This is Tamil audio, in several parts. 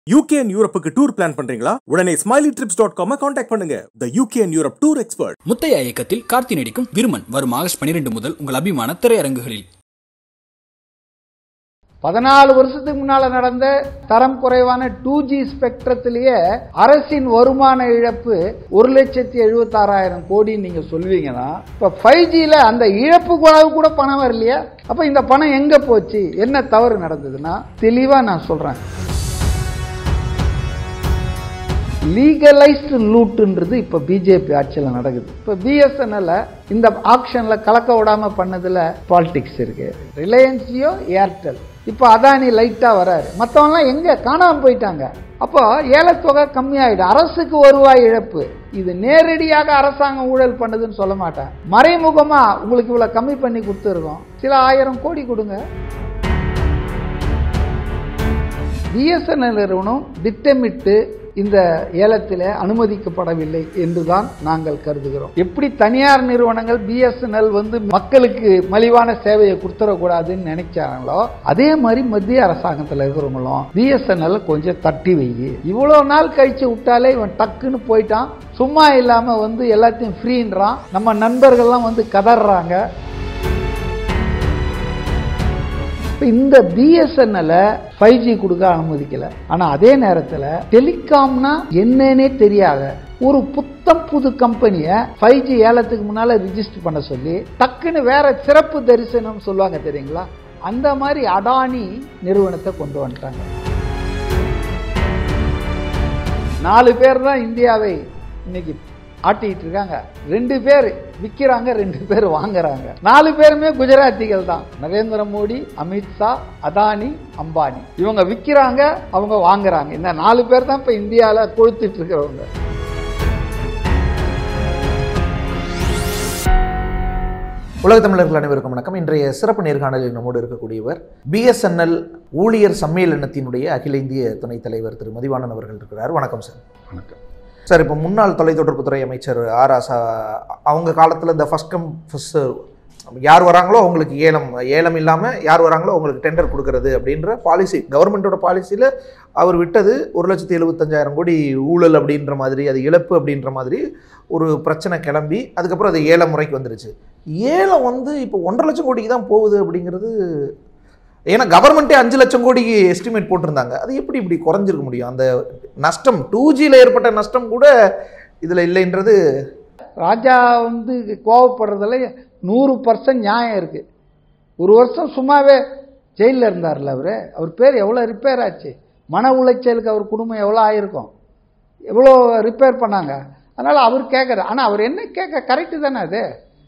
யூகே அண்ட் யூரோப்புக்கு டூர் பிளான் பண்றீங்களா உடனே smiley trips dot com contact பண்ணுங்க the UK and Europe tour expert Muthiah இயக்கத்தில் கார்த்தி நடிக்கும் விருமன் வரும் ஆகஸ்ட் பனிரெண்டு முதல் உங்கள் அபிமான திரையரங்குகளில் பதினாலு வருஷத்துக்கு முன்னால நடந்த தரம் குறைவான டூ ஜி ஸ்பெக்ட்ரத்திலேயே அரசின் வருமான இழப்பு ஒரு லட்சத்தி எழுபத்தாறாயிரம் கோடி நீங்க சொல்வீங்கன்னா இப்ப ஃபைவ் ஜில அந்த இழப்பு அளவு கூட பணம் வரலையா அப்ப இந்த பணம் எங்க போச்சு என்ன தவறு நடந்ததுன்னா தெளிவா நான் சொல்றேன் லீகலைஸ்டு லூட்டுன்றது இப்போ பிஜேபி ஆட்சியில் நடக்குது இப்போ பிஎஸ்என்எல்ல இந்த ஆக்ஷன்ல கலக்க விடாம பண்ணதுல பாலிடிக்ஸ் இருக்கு ரிலையன்ஸியோ ஏர்டெல் இப்போ அதானி லைட்டா வராரு மற்றவங்களாம் எங்க காணாம போயிட்டாங்க அப்போ ஏலத்தொகை கம்மியாயிடும் அரசுக்கு வருவாய் இழப்பு இது நேரடியாக அரசாங்கம் ஊழல் பண்ணுதுன்னு சொல்ல மாட்டேன் மறைமுகமா உங்களுக்கு இவ்வளவு கம்மி பண்ணி கொடுத்துருக்கோம் சில ஆயிரம் கோடி கொடுங்க பிஎஸ்என்எல் நிறுவனம் திட்டமிட்டு இந்த ஏலத்தில் அனுமதிக்கப்படவில்லை என்றுதான் நாங்கள் கருதுகிறோம் எப்படி தனியார் நிறுவனங்கள் பிஎஸ்என்எல் வந்து மக்களுக்கு மலிவான சேவையை கொடுத்துடக்கூடாதுன்னு நினைச்சாங்களோ அதே மாதிரி மத்திய அரசாங்கத்தில் இருக்கிறவங்களும் பிஎஸ்என்எல் கொஞ்சம் தட்டி வை இவ்வளோ நாள் கழிச்சு விட்டாலே இவன் டக்குன்னு போயிட்டான் சும்மா இல்லாம வந்து எல்லாத்தையும் ஃப்ரீன்றான் நம்ம நண்பர்கள்லாம் வந்து கதறாங்க இந்த பிஎஸ்என்எல் ஃபைவ் ஜி கொடுக்க அனுமதிக்கல ஆனா அதே நேரத்தில் டெலிகாம்னா என்னன்னே தெரியாத ஒரு புத்தம் புது கம்பெனியை ஃபைவ் ஜி ஏலத்துக்கு முன்னால ரிஜிஸ்டர் பண்ண சொல்லி டக்குன்னு வேற சிறப்பு தரிசனம் சொல்லுவாங்க தெரியுங்களா அந்த மாதிரி அடானி நிறுவனத்தை கொண்டு வந்துட்டாங்க நாலு பேர் தான் இந்தியாவை இன்னைக்கு ஆட்டிட்டு இருக்காங்க ரெண்டு பேர் விற்கிறாங்க ரெண்டு பேர் வாங்குறாங்க நாலு பேருமே குஜராத்திகள் தான் நரேந்திர மோடி அமித்ஷா அதானி அம்பானி இவங்க விற்கிறாங்க அவங்க வாங்குறாங்க இந்த நாலு பேர் தான் இப்ப இந்தியாவில் கொளுத்துட்டு இருக்கிறவங்க உலக தமிழர்கள் அனைவருக்கும் வணக்கம் இன்றைய சிறப்பு நேர்காணலில் நம்மோடு இருக்கக்கூடியவர் பிஎஸ்என்எல் ஊழியர் சம்மேளனத்தினுடைய அகில இந்திய துணைத் தலைவர் திரு மதிவாணன் அவர்கள் இருக்கிறார் வணக்கம் சார் வணக்கம் சார் இப்போ முன்னாள் தொலைத்தொடர்புத்துறை அமைச்சர் ஆர் ஆசா அவங்க காலத்தில் இந்த ஃபஸ்ட் கம் ஃபஸ்ட் யார் வராங்களோ அவங்களுக்கு ஏலம் ஏலம் இல்லாமல் யார் வராங்களோ அவங்களுக்கு டெண்டர் கொடுக்கறது அப்படின்ற பாலிசி கவர்மெண்ட்டோட பாலிசியில் அவர் விட்டது ஒரு லட்சத்தி எழுபத்தஞ்சாயிரம் கோடி ஊழல் அப்படின்ற மாதிரி அது இழப்பு அப்படின்ற மாதிரி ஒரு பிரச்சனை கிளம்பி அதுக்கப்புறம் அது ஏல முறைக்கு வந்துருச்சு ஏலம் வந்து இப்போ ஒன்றரை லட்சம் கோடிக்கு தான் போகுது அப்படிங்கிறது ஏன்னா கவர்மெண்ட்டே அஞ்சு லட்சம் கோடிக்கு எஸ்டிமேட் போட்டிருந்தாங்க அது எப்படி இப்படி குறைஞ்சிருக்க முடியும் அந்த நஷ்டம் டூ ஜியில் ஏற்பட்ட நஷ்டம் கூட இதில் இல்லைன்றது ராஜா வந்து கோவப்படுறதுல நூறு பர்சன்ட் நியாயம் இருக்கு ஒரு வருஷம் சும்மாவே ஜெயிலில் இருந்தார்ல அவர் அவர் பேர் எவ்வளோ ரிப்பேர் ஆச்சு மன உளைச்சலுக்கு அவர் குடும்பம் எவ்வளோ ஆயிருக்கும் எவ்வளோ ரிப்பேர் பண்ணாங்க அதனால் அவர் கேட்குற ஆனால் அவர் என்ன கேட்க கரெக்டு தானே அது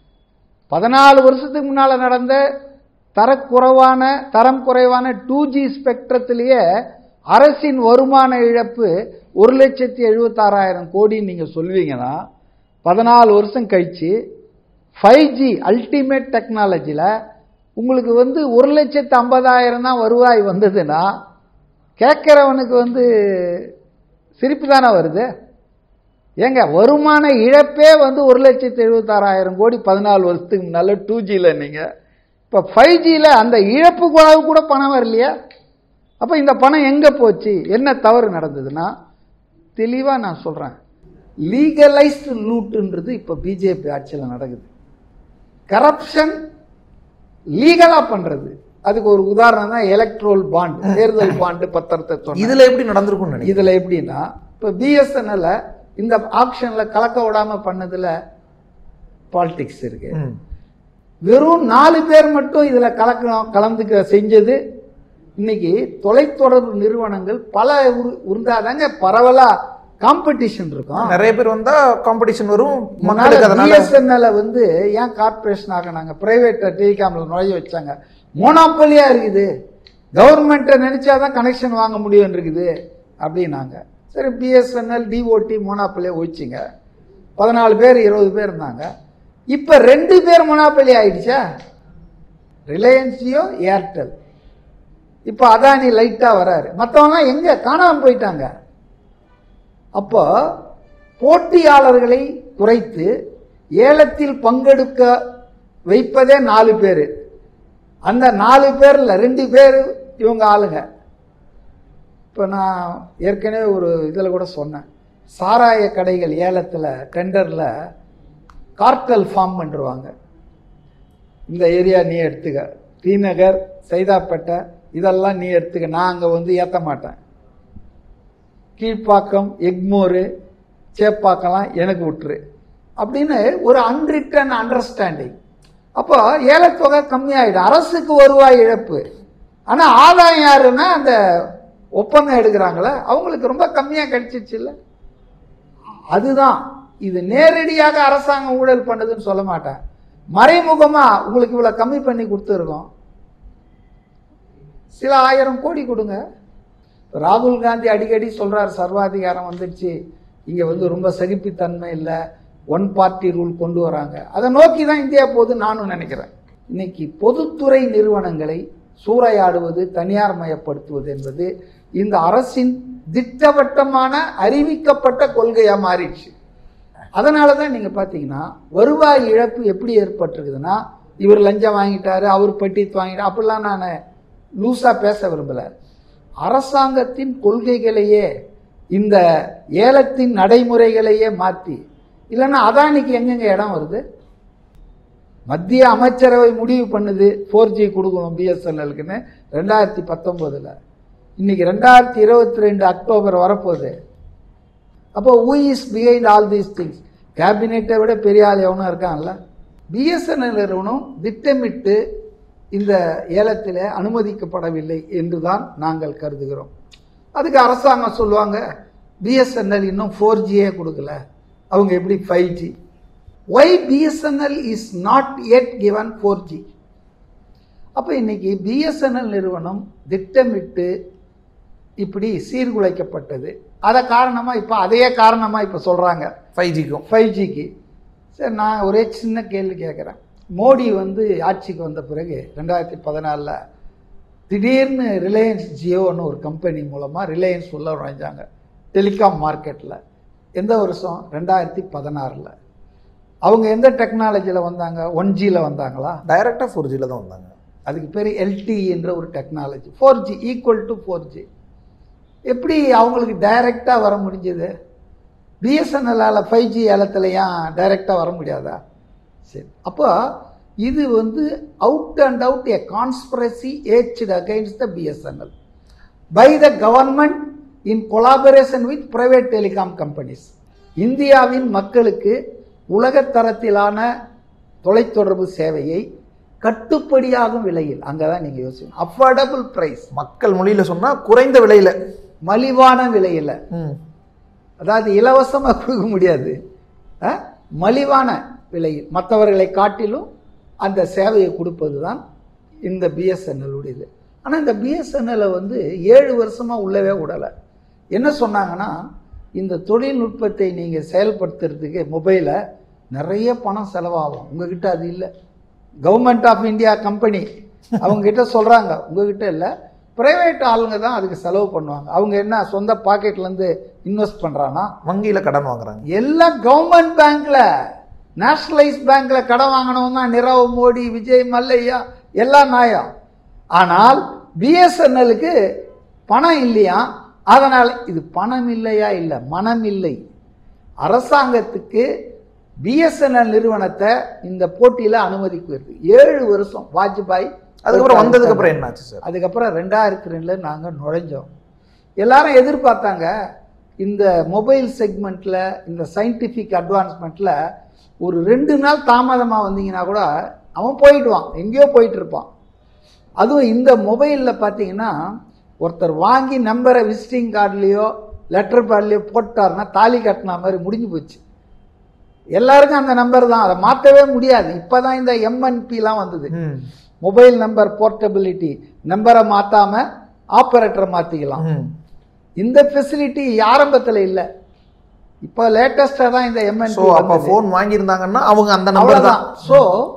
பதினாலு வருஷத்துக்கு முன்னால் நடந்த தரக்குறைவான தரம் குறைவான டூ ஜி ஸ்பெக்ட்ரத்திலேயே அரசின் வருமான இழப்பு ஒரு லட்சத்தி எழுபத்தாறாயிரம் கோடின்னு நீங்கள் சொல்வீங்கன்னா பதினாலு வருஷம் கழிச்சு ஃபைவ் ஜி அல்டிமேட் டெக்னாலஜியில் உங்களுக்கு வந்து ஒரு லட்சத்து ஐம்பதாயிரம் தான் வருவாய் வந்ததுன்னா கேட்குறவனுக்கு வந்து சிரிப்பு தானே வருது ஏங்க வருமான இழப்பே வந்து ஒரு லட்சத்து எழுபத்தாறாயிரம் கோடி பதினாலு வருஷத்துக்கு முன்னால் டூ ஜியில் நீங்கள் இப்போ ஃபைவ் ஜியில் அந்த இழப்பு அளவு கூட பணம் வரலையா அப்போ இந்த பணம் எங்கே போச்சு என்ன தவறு நடந்ததுன்னா தெளிவாக நான் சொல்கிறேன் லீகலைஸ்டு லூட்டுன்றது இப்போ பிஜேபி ஆட்சியில் நடக்குது கரப்ஷன் லீகலாக பண்ணுறது அதுக்கு ஒரு உதாரணம் தான் எலக்ட்ரோல் பாண்ட் தேர்தல் பாண்டு பத்திரத்தை சொன்னேன் இதில் எப்படி நடந்திருக்கும்னு நினைக்கிறேன் இதுல எப்படின்னா இப்போ பிஎஸ்என்எல் இந்த ஆக்ஷன்ல கலக்க விடாம பண்ணதுல பாலிடிக்ஸ் இருக்கு ம். வெறும் நாலு பேர் மட்டும் இதுல கலக்க கலந்துக்க செஞ்சது இன்னைக்கு தொலைத்தொடர்பு நிறுவனங்கள் பல உரு- இருந்தாதாங்க பரவலா காம்படிஷன் இருக்கும் நிறைய பேர் வந்தா காம்படிஷன் வரும் மக்களுக்கு அதனால பிஎஸ்என்எல் வந்து ஏன் கார்பரேஷன் ஆகினாங்க பிரைவேட் டெலிகாம்ல நுழைய வச்சாங்க மோனாப்பலியா இருக்குது கவர்மெண்ட்டை நினைச்சாதான் கனெக்ஷன் வாங்க முடியும் இருக்குது அப்படின்னாங்க சரி பிஎஸ்என்எல் டிஓடி மோனாப்பலியா ஒழிச்சிங்க பதினாலு பேர் இருபது பேர் இருந்தாங்க இப்ப ரெண்டு பேர் மோனாப்பலி ஆயிடுச்சா ரிலையன்ஸியோ ஏர்டெல் இப்போ அதானி லைட்டா வராரு மற்றவங்களாம் எங்க காணாம போயிட்டாங்க அப்போ போட்டியாளர்களை குறைத்து ஏலத்தில் பங்கெடுக்க வைப்பதே நாலு பேர் அந்த நாலு பேர்ல ரெண்டு பேர் இவங்க ஆளுங்க இப்போ நான் ஏற்கனவே ஒரு இதில் கூட சொன்னேன் சாராய கடைகள் ஏலத்தில் டெண்டரில் கார்டல் ஃபார்ம் பண்ணிருவாங்க இந்த ஏரியா நீ எடுத்துக்க டி நகர் சைதாப்பேட்டை இதெல்லாம் நீ எடுத்துக்க நான் அங்கே வந்து ஏற்ற மாட்டேன் கீழ்ப்பாக்கம் எக்மோரு சேப்பாக்கம்லாம் எனக்கு விட்டுரு அப்படின்னு ஒரு அன்ரிட்டன் அண்டர்ஸ்டாண்டிங் அப்போ ஏலத்தொகை கம்மியாயிடும் அரசுக்கு வருவாய் இழப்பு ஆனால் ஆதாயம் யாருன்னா அந்த ஒப்பந்தம் எடுக்கிறாங்களே அவங்களுக்கு ரொம்ப கம்மியாக கிடைச்சிச்சு இல்லை அதுதான் இது நேரடியாக அரசாங்கம் ஊழல் பண்ணுதுன்னு சொல்ல மாட்டேன் மறைமுகமா உங்களுக்கு இவ்வளவு கம்மி பண்ணி கொடுத்துருக்கோம் சில ஆயிரம் கோடி கொடுங்க ராகுல் காந்தி அடிக்கடி சொல்றார் சர்வாதிகாரம் வந்துடுச்சு இங்க வந்து ரொம்ப சகிப்புத்தன்மை இல்லை ஒன் பார்ட்டி ரூல் கொண்டு வராங்க அதை நோக்கி தான் இந்தியா போகுது நானும் நினைக்கிறேன் இன்னைக்கு பொதுத்துறை நிறுவனங்களை சூறையாடுவது தனியார் மயப்படுத்துவது என்பது இந்த அரசின் திட்டவட்டமான அறிவிக்கப்பட்ட கொள்கையா மாறிடுச்சு அதனால தான் நீங்கள் பார்த்தீங்கன்னா வருவாய் இழப்பு எப்படி ஏற்பட்டிருக்குதுன்னா இவர் லஞ்சம் வாங்கிட்டாரு அவர் பெட்டித் வாங்கிட்டார் அப்படிலாம் நான் லூஸாக பேச விரும்பலை அரசாங்கத்தின் கொள்கைகளையே இந்த ஏலத்தின் நடைமுறைகளையே மாற்றி இல்லைன்னா அதானிக்கு எங்கெங்க இடம் வருது மத்திய அமைச்சரவை முடிவு பண்ணுது ஃபோர் ஜி கொடுக்கணும் பிஎஸ்என்எலுக்குன்னு ரெண்டாயிரத்தி பத்தொம்போதில் இன்னைக்கு ரெண்டாயிரத்தி இருபத்தி ரெண்டு அக்டோபர் வரப்போகுது அப்போ who is behind all these things கேபினெட்டை விட பெரிய ஆள் எவனும் இருக்கான்ல பிஎஸ்என்எல் நிறுவனம் திட்டமிட்டு இந்த ஏலத்தில் அனுமதிக்கப்படவில்லை என்றுதான் நாங்கள் கருதுகிறோம் அதுக்கு அரசாங்கம் சொல்லுவாங்க பிஎஸ்என்எல் இன்னும் ஃபோர் ஜியே கொடுக்கல அவங்க எப்படி five G why BSNL is not yet given four G அப்போ இன்னைக்கு பிஎஸ்என்எல் நிறுவனம் திட்டமிட்டு இப்படி சீர்குலைக்கப்பட்டது அதை காரணமாக இப்போ அதையே காரணமாக இப்போ சொல்கிறாங்க ஃபைவ் ஜிக்கும் ஃபைவ் ஜிக்கு சரி நான் ஒரே சின்ன கேள்வி கேட்குறேன் மோடி வந்து ஆட்சிக்கு வந்த பிறகு ரெண்டாயிரத்தி பதினாலில் திடீர்னு ரிலையன்ஸ் ஜியோன்னு ஒரு கம்பெனி மூலமாக ரிலையன்ஸ் உள்ள நுழைஞ்சாங்க டெலிகாம் மார்க்கெட்டில் எந்த வருஷம் ரெண்டாயிரத்தி பதினாறில் அவங்க எந்த டெக்னாலஜியில் வந்தாங்க ஒன் ஜியில் வந்தாங்களா டைரக்டாக ஃபோர் ஜியில் தான் வந்தாங்க அதுக்கு பேர் எல்டி என்ற ஒரு technology four G equal to four G எப்படி அவங்களுக்கு டைரெக்டாக வர முடிஞ்சது பிஎஸ்என்எல்லால் ஃபைவ் ஜி ஏலத்தில் ஏன் டைரெக்டாக வர முடியாதா சரி அப்போ இது வந்து out and out a conspiracy hatched against the BSNL by the government in collaboration with private telecom companies இந்தியாவின் மக்களுக்கு உலகத் தரத்திலான தொலைத்தொடர்பு சேவையை கட்டுப்படியாகும் விலையில் அங்கே தான் நீங்கள் யோசிக்கணும் அஃபோர்டபுள் ப்ரைஸ் மக்கள் மொழியில் சொன்னால் குறைந்த விலையில் மலிவான விலையில் ம் அதாவது இலவசமாக கொடுக்க முடியாது ஆ? மலிவான விலையில் மற்றவர்களை காட்டிலும் அந்த சேவையை கொடுப்பது தான் இந்த பிஎஸ்என்எல் உடையது ஆனால் இந்த பிஎஸ்என்எல்லை வந்து ஏழு வருஷமாக உள்ளவே விடலை என்ன சொன்னாங்கன்னா இந்த தொழில்நுட்பத்தை நீங்கள் செயல்படுத்துறதுக்கு மொபைலை நிறைய பணம் செலவாகும் உங்ககிட்ட அது இல்லை கவர்மெண்ட் ஆஃப் இந்தியா கம்பெனி அவங்ககிட்ட சொல்கிறாங்க உங்ககிட்ட இல்லை பிரைவேட் ஆளுங்க தான் அதுக்கு செலவு பண்ணுவாங்க அவங்க என்ன சொந்த பாக்கெட்லேருந்து இன்வெஸ்ட் பண்ணுறானா வங்கியில் கடன் வாங்குறாங்க எல்லாம் கவர்மெண்ட் பேங்க்ல நேஷனலைஸ் பேங்க்ல கடன் வாங்கினவங்க தான் நிரவ் மோடி விஜய் மல்லையா எல்லாம் நாயம் ஆனால் பிஎஸ்என்எலுக்கு பணம் இல்லையா அதனால் இது பணம் இல்லையா இல்லை மனம் இல்லை அரசாங்கத்துக்கு பிஎஸ்என்எல் நிறுவனத்தை இந்த போட்டியில் அனுமதிக்கிறது ஏழு வருஷம் வாஜ்பாய் அதுக்கப்புறம் வந்ததுக்கு அப்புறம் என்னாச்சு சார் அதுக்கப்புறம் ரெண்டாயிரத்தி ரெண்டில் நாங்கள் நுழைஞ்சோம் எல்லாரும் எதிர்பார்த்தாங்க இந்த மொபைல் செக்மெண்ட்டில் இந்த சயின்டிஃபிக் அட்வான்ஸ்மெண்ட்டில் ஒரு ரெண்டு நாள் தாமதமாக வந்தீங்கன்னா கூட அவன் போயிடுவான் எங்கேயோ போயிட்டு இருப்பான் அதுவும் இந்த மொபைலில் பார்த்தீங்கன்னா ஒருத்தர் வாங்கி நம்பரை விசிட்டிங் கார்டுலேயோ லெட்டர் பேட்லேயோ போட்டாருன்னா தாலி கட்டின மாதிரி முடிஞ்சு போச்சு எல்லாருக்கும் அந்த நம்பர் தான் அதை மாற்றவே முடியாது இப்போ தான் இந்த எம்என்பிலாம் வந்தது ம் மொபைல் நம்பர் போர்ட்டபிலிட்டி நம்பரை மாத்தாம ஆபரேட்டரை மாத்திக்கலாம் ம் இந்த ஃபெசிலிட்டி ஆரம்பத்துல இல்ல இப்போ லேட்டஸ்டா தான் இந்த ஸோ எம்என்பி அப்போ ஃபோன் வாங்கியிருந்தாங்கன்னா அவங்க அந்த நம்பர் தான் அவ்வளவுதான் ஸோ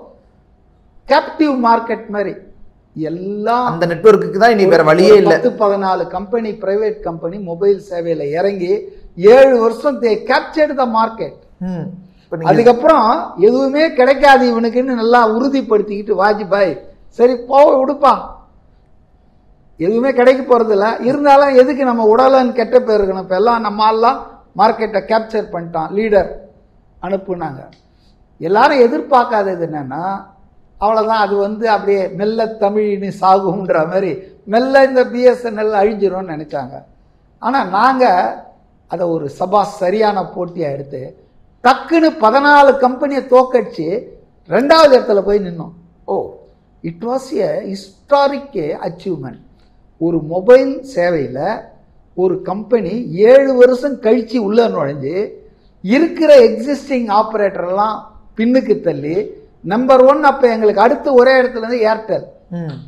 கேப்டிவ் மார்க்கெட் மாதிரி எல்லாம் அந்த நெட்வொர்க்குக்கு தான் இனி வேற வழியே ஒரு இல்லை பத்து பதினாலு கம்பெனி பிரைவேட் கம்பெனி மொபைல் சேவையில இறங்கி ஏழு வருஷம் தே கேப்சர்டு த மார்க்கெட் ம் இப்போ நீங்கள் அதுக்கப்புறம் எதுவுமே கிடைக்காது இவனுக்குன்னு நல்லா உறுதிப்படுத்திக்கிட்டு வாஜ்பாய் சரி போக விடுப்பா எதுவுமே கிடைக்க போகிறதில்ல இருந்தாலும் எதுக்கு நம்ம உடலன்னு கெட்ட பேர் இருக்கணும் இப்போ எல்லாம் நம்ம ஆள்லாம் மார்க்கெட்டை கேப்சர் பண்ணிட்டான் லீடர் அனுப்புனாங்க எல்லாரும் எதிர்பார்க்காதது என்னன்னா அவ்வளோதான் அது வந்து அப்படியே மெல்ல தமிழினி சாகுன்ற மாதிரி மெல்ல இந்த பிஎஸ்என்எல் அழிஞ்சிரும்னு நினச்சாங்க ஆனால் நாங்கள் அதை ஒரு சபா சரியான போட்டியாக எடுத்து டக்குன்னு பதினாலு கம்பெனியை தோக்கடிச்சு ரெண்டாவது இடத்துல போய் நின்னோம் oh it was a historic achievement ஒரு மொபைல் சேவையில் ஒரு கம்பெனி ஏழு வருஷம் கழித்து உள்ள நுழைஞ்சு இருக்கிற எக்ஸிஸ்டிங் ஆப்ரேட்டர்லாம் பின்னுக்கு தள்ளி நம்பர் ஒன் அப்போ எங்களுக்கு அடுத்து ஒரே இடத்துல இருந்து ஏர்டெல் ம்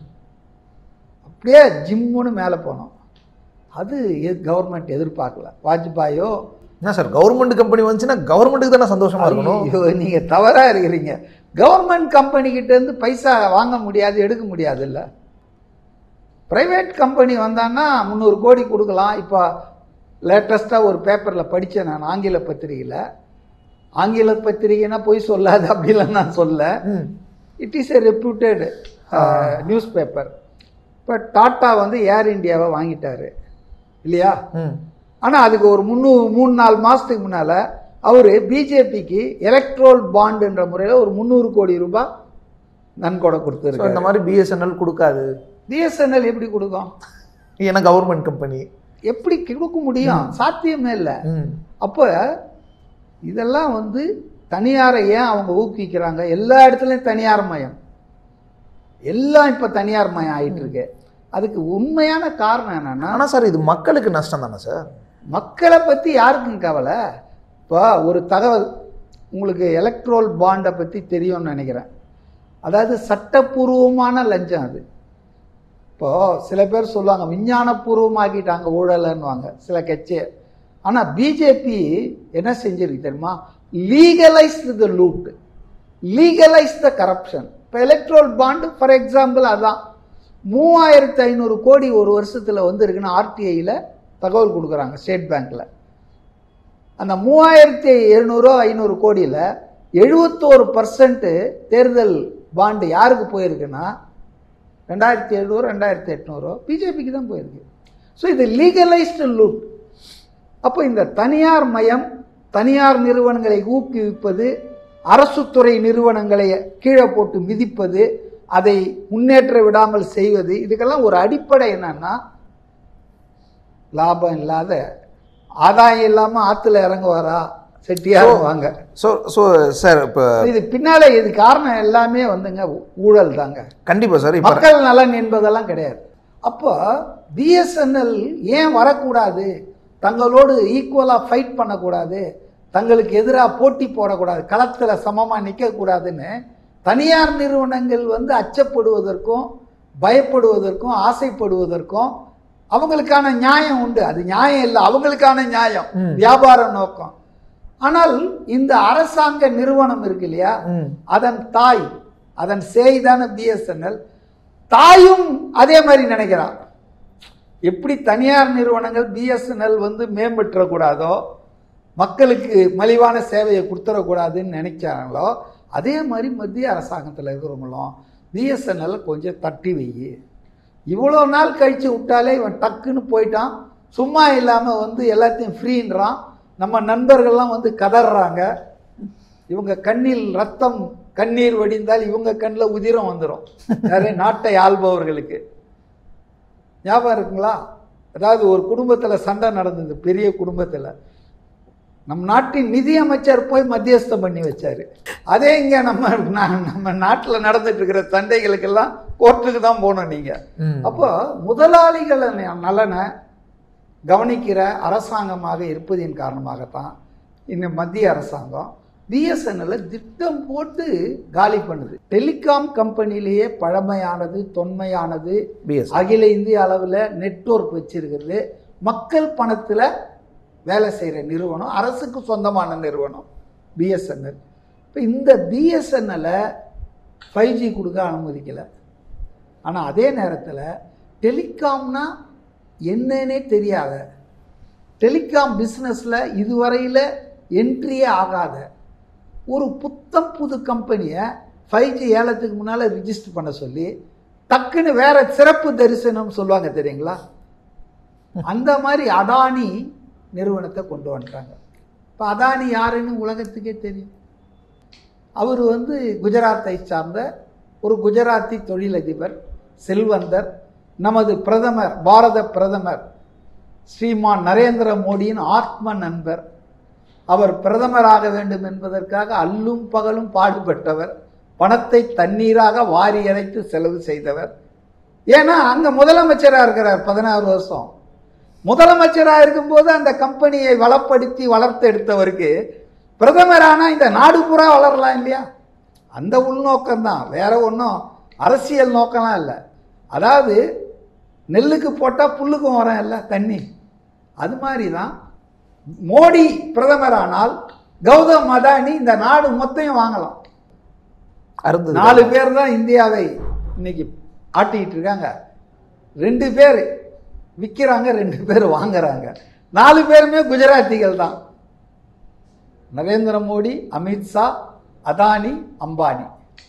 அப்படியே ஜிம்முன்னு மேலே போனோம் அது கவர்மெண்ட் எதிர்பார்க்கல வாஜ்பாயோ என்ன சார் கவர்மெண்ட் கம்பெனி வந்துச்சுன்னா கவர்மெண்ட்டுக்கு தானே சந்தோஷமா இருக்கணும் ஐயோ, நீங்க தவறா இருக்கிறீங்க கவர்மெண்ட் கம்பெனி கிட்ட இருந்து பைசா வாங்க முடியாது எடுக்க முடியாது இல்ல பிரைவேட் கம்பெனி வந்தான்னா முந்நூறு கோடி கொடுக்கலாம் இப்போ லேட்டஸ்ட்டாக ஒரு பேப்பரில் படித்தேன் நான் ஆங்கில பத்திரிகையில் ஆங்கில பத்திரிகைன்னா போய் சொல்லாது அப்படிலாம் நான் சொல்ல hmm it is a reputed newspaper இப்போ டாட்டா வந்து ஏர் இந்தியாவை வாங்கிட்டாரு இல்லையா ம் ஆனால் அதுக்கு ஒரு முன்னூ மூணு நாலு மாதத்துக்கு முன்னால் அவர் பிஜேபிக்கு எலக்ட்ரோல் பாண்டுன்ற முறையில் ஒரு முந்நூறு கோடி ரூபாய் நன்கொடை ஸோ கொடுத்துருக்காரு இந்த மாதிரி பிஎஸ்என்எல் கொடுக்காது பிஎஸ்என்எல் எப்படி கொடுக்கும் ஏன்னா கவர்மெண்ட் கம்பெனி எப்படி கொடுக்க முடியும் சாத்தியமே இல்லை ம் அப்போ இதெல்லாம் வந்து தனியாரை ஏன் அவங்க ஊக்குவிக்கிறாங்க எல்லா இடத்துலையும் தனியார் மயம் எல்லாம் இப்போ தனியார் மயம் ஆயிட்டு இருக்கு அதுக்கு உண்மையான காரணம் என்னன்னா ஆனால் சார் இது மக்களுக்கு நஷ்டம் தானே சார் மக்களை பற்றி யாருக்கும் கவலை இப்போ ஒரு தகவல் உங்களுக்கு எலக்ட்ரோல் பாண்டை பற்றி தெரியும்னு நினைக்கிறேன் அதாவது சட்டப்பூர்வமான லஞ்சம் அது இப்போ சில பேர் சொல்லுவாங்க விஞ்ஞானபூர்வமாக்கிட்டாங்க ஊழலன்னுவாங்க சில கட்சி ஆனால் பிஜேபி என்ன செஞ்சிருக்கு தெரியுமா legalise the loot legalise the corruption இப்போ எலக்ட்ரோல் பாண்டு ஃபார் எக்ஸாம்பிள் அதான் மூவாயிரத்து ஐநூறு கோடி ஒரு வருஷத்தில் வந்துருக்குன்னு ஆர்டிஐயில் தகவல் கொடுக்குறாங்க ஸ்டேட் பேங்க்கில் அந்த மூவாயிரத்தி எழுநூறோ ஐநூறு கோடியில் எழுபத்தோரு பர்சன்ட்டு தேர்தல் பாண்டு யாருக்கு போயிருக்குன்னா ரெண்டாயிரத்தி எழுநூறு ரெண்டாயிரத்தி எட்நூறோ பிஜேபிக்கு தான் போயிருக்கு ஸோ இது லீகலைஸ்டு லூட் அப்போ இந்த தனியார் மயம் தனியார் நிறுவனங்களை ஊக்குவிப்பது அரசு துறை நிறுவனங்களை கீழே போட்டு மிதிப்பது அதை முன்னேற்ற விடாமல் செய்வது இதுக்கெல்லாம் ஒரு அடிப்படை என்னன்னா லாபம் இல்லாத ஆதாயம் இல்லாமல் ஆற்றுல இறங்குவாரா செட்டியார் வாங்க ஸோ ஸோ சார் இப்போ இது பின்னால இது காரணம் எல்லாமே வந்துங்க ஊழல் தாங்க கண்டிப்பாக சார் இப்போ மக்கள் நலன் என்பதெல்லாம் கிடையாது அப்போ பிஎஸ்என்எல் ஏன் வரக்கூடாது தங்களோடு ஈக்குவலாக ஃபைட் பண்ணக்கூடாது தங்களுக்கு எதிராக போட்டி போடக்கூடாது களத்தில் சமமாக நிற்கக்கூடாதுன்னு தனியார் நிறுவனங்கள் வந்து அச்சப்படுவதற்கும் பயப்படுவதற்கும் ஆசைப்படுவதற்கும் அவங்களுக்கான நியாயம் உண்டு அது நியாயம் இல்லை அவங்களுக்கான நியாயம் ம். வியாபார நோக்கம் ஆனால் இந்த அரசாங்க நிறுவனம் இருக்கு இல்லையா ம் அதன் தாய் அதன் சேய் தானே பிஎஸ்என்எல் தாயும் அதே மாதிரி நினைக்கிறான் எப்படி தனியார் நிறுவனங்கள் பிஎஸ்என்எல் வந்து மேம்பட்டுறக்கூடாதோ மக்களுக்கு மலிவான சேவையை கொடுத்துடக்கூடாதுன்னு நினைக்கிறாங்களோ அதே மாதிரி மத்திய அரசாங்கத்தில் இருக்கிறவங்களும் பிஎஸ்என்எல் கொஞ்சம் தட்டி வை இவ்வளோ நாள் கழித்து விட்டாலே இவன் டக்குன்னு போயிட்டான் சும்மா இல்லாமல் வந்து எல்லாத்தையும் ஃப்ரீன்றான் நம்ம நண்பர்கள்லாம் வந்து கதறாங்க இவங்க கண்ணில் ரத்தம் கண்ணீர் வடிந்தால் இவங்க கண்ணில் உதிரம் வந்துடும் நிறைய நாட்டை ஆள்பவர்களுக்கு ஞாபகம் இருக்குங்களா அதாவது ஒரு குடும்பத்தில் சண்டை நடந்தது பெரிய குடும்பத்தில் நம் நாட்டின் நிதியமைச்சர் போய் மத்தியஸ்தம் பண்ணி வச்சாரு அதே இங்கே நம்ம நா- நம்ம நாட்டில் நடந்துட்டு இருக்கிற சண்டைகளுக்கெல்லாம் கோர்ட்டுக்கு தான் போகணும் நீங்கள் ம் அப்போ முதலாளிகள் நலனை கவனிக்கிற அரசாங்கமாக இருப்பதின் காரணமாகத்தான் இந்த மத்திய அரசாங்கம் பிஎஸ்என்எல்ல திட்டம் போட்டு காலி பண்ணுது டெலிகாம் கம்பெனிலேயே பழமையானது தொன்மையானது பிஎஸ் அகில இந்திய அளவில் நெட்வொர்க் வச்சிருக்கிறது மக்கள் பணத்தில் வேலை செய்கிற நிறுவனம் அரசுக்கு சொந்தமான நிறுவனம் பிஎஸ்என்எல் இப்போ இந்த பிஎஸ்என்எல்லை ஃபைவ் ஜி கொடுக்க அனுமதிக்கலை ஆனால் அதே நேரத்தில் டெலிகாம்னா என்னன்னே தெரியாத டெலிகாம் பிஸ்னஸில் இதுவரையில் என்ட்ரியே ஆகாத ஒரு புத்தம் புது கம்பெனியை ஃபைவ் ஜி ஏலத்துக்கு முன்னால் ரிஜிஸ்டர் பண்ண சொல்லி டக்குன்னு வேற சிறப்பு தரிசனம் சொல்லுவாங்க தெரியுங்களா அந்த மாதிரி அதானி நிறுவனத்தை கொண்டு வந்துட்டாங்க இப்போ அதானி யாருன்னு உலகத்துக்கே தெரியும் அவர் வந்து குஜராத்தை சார்ந்த ஒரு குஜராத்தி தொழிலதிபர் செல்வந்தர் நமது பிரதமர் பாரத பிரதமர் ஸ்ரீமான் நரேந்திர மோடியின் ஆத்ம நண்பர் அவர் பிரதமராக வேண்டும் என்பதற்காக அல்லும் பகலும் பாடுபட்டவர் பணத்தை தண்ணீராக வாரி இறைத்து செலவு செய்தவர் ஏன்னா அங்க முதலமைச்சராக இருக்கிறார் பதினாறு வருஷம் முதலமைச்சராக இருக்கும்போது அந்த கம்பெனியை வளப்படுத்தி வளர்த்து எடுத்தவருக்கு பிரதமரானா இந்த நாடு பூரா வளரலாம் இல்லையா அந்த உள்நோக்கம் தான் வேற ஒன்றும் அரசியல் நோக்கம்லாம் இல்லை அதாவது நெல்லுக்கு போட்டால் புல்லுக்கும் வரும் இல்லை தண்ணி அது மாதிரி தான் மோடி பிரதமரானால் கௌதம் அதானி இந்த நாடு மொத்தையும் வாங்கலாம் அருந்தது நாலு பேர் தான் இந்தியாவை இன்னைக்கு ஆட்டிக்கிட்டு இருக்காங்க ரெண்டு பேர் விற்கிறாங்க ரெண்டு பேர் வாங்குறாங்க நாலு பேருமே குஜராத்திகள் தான் நரேந்திர மோடி அமித்ஷா அதானி அம்பானி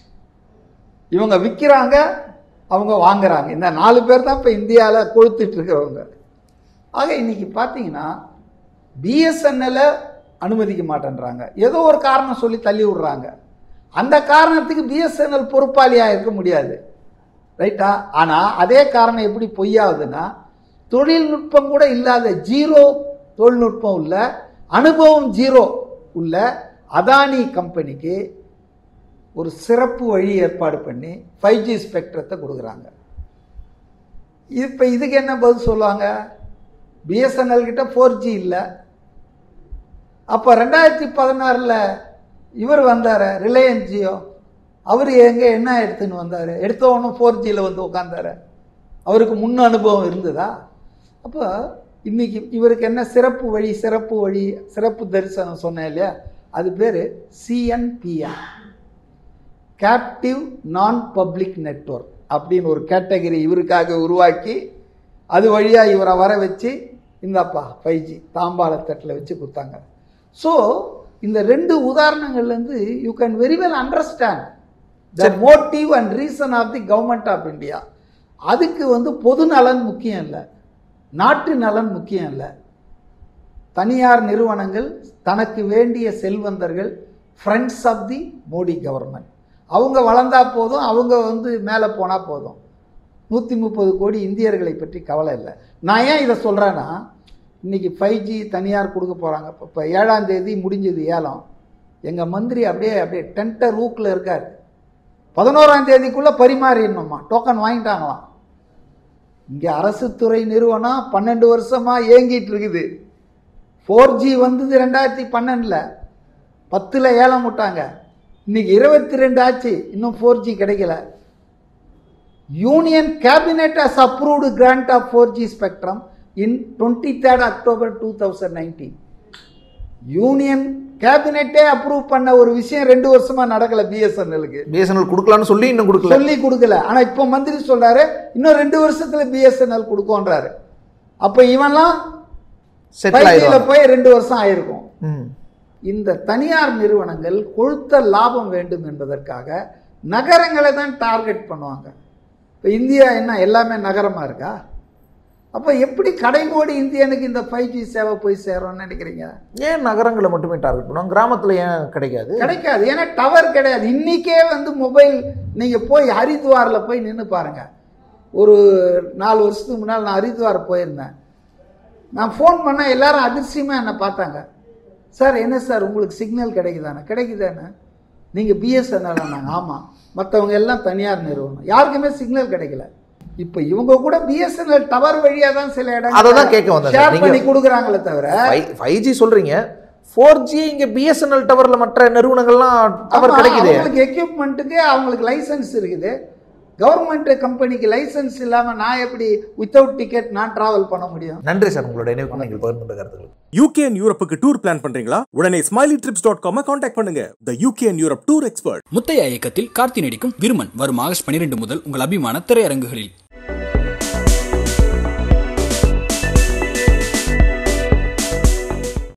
இவங்க விற்கிறாங்க அவங்க வாங்குறாங்க இந்த நாலு பேர் தான் இப்போ இந்தியாவில் கொளுத்துட்டு இருக்கிறவங்க ஆக இன்னைக்கு பார்த்தீங்கன்னா பிஎஸ்என்எல்லை அனுமதிக்க மாட்டேன்றாங்க ஏதோ ஒரு காரணம் சொல்லி தள்ளி விடுறாங்க அந்த காரணத்துக்கு பிஎஸ்என்எல் பொறுப்பாளியாக இருக்க முடியாது ரைட்டா ஆனால் அதே காரணம் எப்படி பொய்யாகுதுன்னா தொழில்நுட்பம் கூட இல்லாத ஜீரோ தொழில்நுட்பம் உள்ள அனுபவம் ஜீரோ உள்ள அதானி கம்பெனிக்கு ஒரு சிறப்பு வழி ஏற்பாடு பண்ணி ஃபைவ் ஜி ஸ்பெக்ட்ரத்தை கொடுக்குறாங்க இப்போ இதுக்கு என்ன பதில் சொல்லுவாங்க பிஎஸ்என்எல் கிட்ட ஃபோர் ஜி இல்லை அப்போ ரெண்டாயிரத்தி பதினாறில் இவர் வந்தார் ரிலையன்ஸ் ஜியோ அவர் எங்கே என்ன எடுத்துன்னு வந்தார் எடுத்தவொன்னும் ஃபோர் ஜியில் வந்து உட்காந்தாரு அவருக்கு முன் அனுபவம் இருந்ததா அப்போ இன்னைக்கு இவருக்கு என்ன சிறப்பு வழி சிறப்பு வழி சிறப்பு தரிசனம் சொன்னேன் இல்லையா அது பேர் CNPN captive non public network அப்படின்னு ஒரு கேட்டகரி இவருக்காக உருவாக்கி அது வழியாக இவரை வர வச்சு இந்தாப்பா ஃபைவ் ஜி தாம்பாளத்தட்டில் வச்சு கொடுத்தாங்க ஸோ இந்த ரெண்டு உதாரணங்கள்லேருந்து you can very well understand the motive and reason of the government of India அதுக்கு வந்து பொது நலன் முக்கியம் இல்லை நாட்டு நலன் முக்கியம் இல்லை தனியார் நிறுவனங்கள் தனக்கு வேண்டிய செல்வந்தர்கள் friends of the Modi government அவங்க வளர்ந்தா போதும் அவங்க வந்து மேலே போனால் போதும் நூற்றி முப்பது கோடி இந்தியர்களை பற்றி கவலை இல்லை நான் ஏன் இதை சொல்கிறேன்னா இன்றைக்கி ஃபைவ் ஜி தனியார் கொடுக்க போகிறாங்க இப்போ இப்போ ஏழாம் தேதி முடிஞ்சது ஏலம் எங்கள் மந்திரி அப்படியே அப்படியே டென்டர் ரூக்கில் இருக்கார் பதினோராம் தேதிக்குள்ளே பரிமாறிடணுமா டோக்கன் வாங்கிட்டாங்களாம் இங்கே அரசு துறை நிறுவனம் பன்னெண்டு வருஷமாக ஏங்கிட்டு இருக்குது ஃபோர் ஜி வந்தது ரெண்டாயிரத்தி பன்னெண்டில் பத்தில் ஏலம் விட்டாங்க இன்னைக்கு இருபத்தி ரெண்டு ஆச்சு இன்னும் ஃபோர் ஜி கிடைக்கல union cabinet has approved grant of four G spectrum in twenty third October two thousand nineteen union கேபினெட்டே அப்ரூவ் பண்ண ஒரு விஷயம் ரெண்டு வருஷமா நடக்கல பிஎஸ்என்எலுக்கு பிஎஸ்என்எல் கொடுக்கலான்னு சொல்லி இன்னும் கொடுக்கல சொல்லி கொடுக்கல ஆனா இப்போ மந்திரி சொல்றாரு இன்னும் ரெண்டு வருஷத்துல பிஎஸ்என்எல் கொடுக்கோன்றாரு அப்ப இவன்லாம் செட்டில் 5G ல ஆயிடுவாங்க போய் ரெண்டு வருஷம் ஆயிருக்கும் ம் இந்த தனியார் நிறுவனங்கள் கொழுத்த லாபம் வேண்டும் என்பதற்காக நகரங்களை தான் டார்கெட் பண்ணுவாங்க இப்போ இந்தியா என்ன எல்லாமே நகரமா இருக்கா அப்போ எப்படி கடைகோடி இந்தியனுக்கு இந்த ஃபைவ் ஜி சேவை போய் சேரும்னு நினைக்கிறீங்க ஏன் நகரங்களை மட்டுமே டார்கெட் பண்ணுவாங்க கிராமத்துல ஏன் கிடைக்காது கிடைக்காது ஏன்னா டவர் கிடையாது இன்னைக்கே வந்து மொபைல் நீங்க போய் ஹரித்வாரில் போய் நின்று பாருங்க ஒரு நாலு வருஷத்துக்கு முன்னால் நான் ஹரித்வார் போயிருந்தேன் நான் ஃபோன் பண்ணால் எல்லாரும் அதிர்ச்சியமாக என்னை பார்த்தாங்க சார் என்ன சார் உங்களுக்கு சிக்னல் கிடைக்குதானே கிடைக்குதானே நீங்கள் பிஎஸ்என்எல் நாங்கள் ஆமாம் மற்றவங்க எல்லாம் தனியார் நிறுவனம் யாருக்குமே சிக்னல் கிடைக்கல இப்போ இவங்க கூட பிஎஸ்என்எல் டவர் வழியாக தான் சில அதை தான் கேட்க வந்தேன் சார். ஷேர் நீங்க- பண்ணி கொடுக்குறாங்களே தவிர ஃபைவ் ஜி சொல்றீங்க ஃபோர் ஜி இங்க பிஎஸ்என்எல் டவர்ல மற்ற நிறுவனங்கள்லாம் டவர் ஆமா, கிடைக்குது அவங்களுக்கு எக்யூப்மெண்ட்டுக்கு அவங்களுக்கு லைசன்ஸ் இருக்குது கவர்மெண்ட் கம்பெனிக்கு லைசன்ஸ் இல்லாம நான் எப்படி வித்தவுட் டிக்கெட் நான் டிராவல் பண்ண முடியும் நன்றி சார் உங்களோட நினைவு நீங்கள் பகிர்ந்து கருத்துக்கள் யூகே அண்ட் யூரோப்புக்கு டூர் பிளான் பண்றீங்களா உடனே smiley trips dot com contact பண்ணுங்க the UK and Europe tour expert Muthiah இயக்கத்தில் கார்த்தி நடிக்கும் விருமன் வரும் ஆகஸ்ட் பனிரெண்டு முதல் உங்கள் அபிமான திரையரங்குகளில்